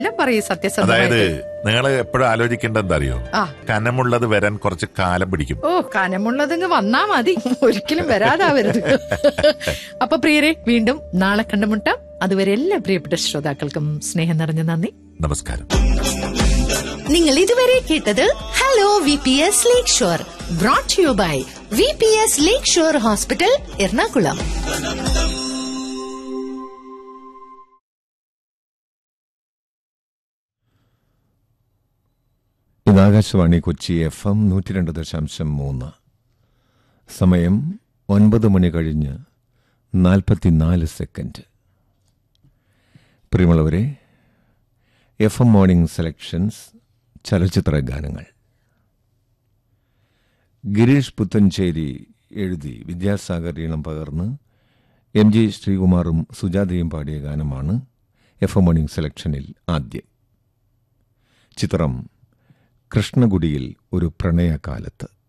എല്ലാം പറയൂ അതായത് സത്യസന്ധമായിട്ട് നിങ്ങൾ എപ്പോഴും ആലോചിക്കേണ്ടത് എന്താ അറിയോ ആ. കനമുള്ളത് വരാൻ കുറച്ച് കാലം പിടിക്കും ഓ കനമുള്ളതെങ്ക് വന്നാ മതി ഒരിക്കലും വരാതാവരുത് അപ്പൊ പ്രിയരെ വീണ്ടും നാളെ കണ്ടുമുട്ടാം അതുവരെ എല്ലാ പ്രിയപ്പെട്ട ശ്രോതാക്കൾക്കും സ്നേഹം നിറഞ്ഞ നന്ദി നമസ്കാരം നിങ്ങൾ ഇതുവരെ കേട്ടത് hello V P S Lakeshore brought you by V P S Lakeshore hospital Ernakulam ഇത് ആകാശവാണി കൊച്ചി എഫ് എം നൂറ്റി രണ്ട് ദശാംശം മൂന്ന് സമയം ഒൻപത് മണി കഴിഞ്ഞ് നാൽപ്പത്തിനാല് സെക്കൻഡ് പ്രിയമുള്ളവരെ എഫ് എം മോർണിംഗ് സെലക്ഷൻസ് ചലച്ചിത്ര ഗാനങ്ങൾ ഗിരീഷ് പുത്തഞ്ചേരി എഴുതി വിദ്യാസാഗർ ഈണം പകർന്ന് എം ജി ശ്രീകുമാറും സുജാതയും പാടിയ ഗാനമാണ് എഫ് എം മോർണിംഗ് സെലക്ഷനിൽ ആദ്യം ചിത്രം കൃഷ്ണഗുഡിയിൽ ഒരു പ്രണയകാലത്ത്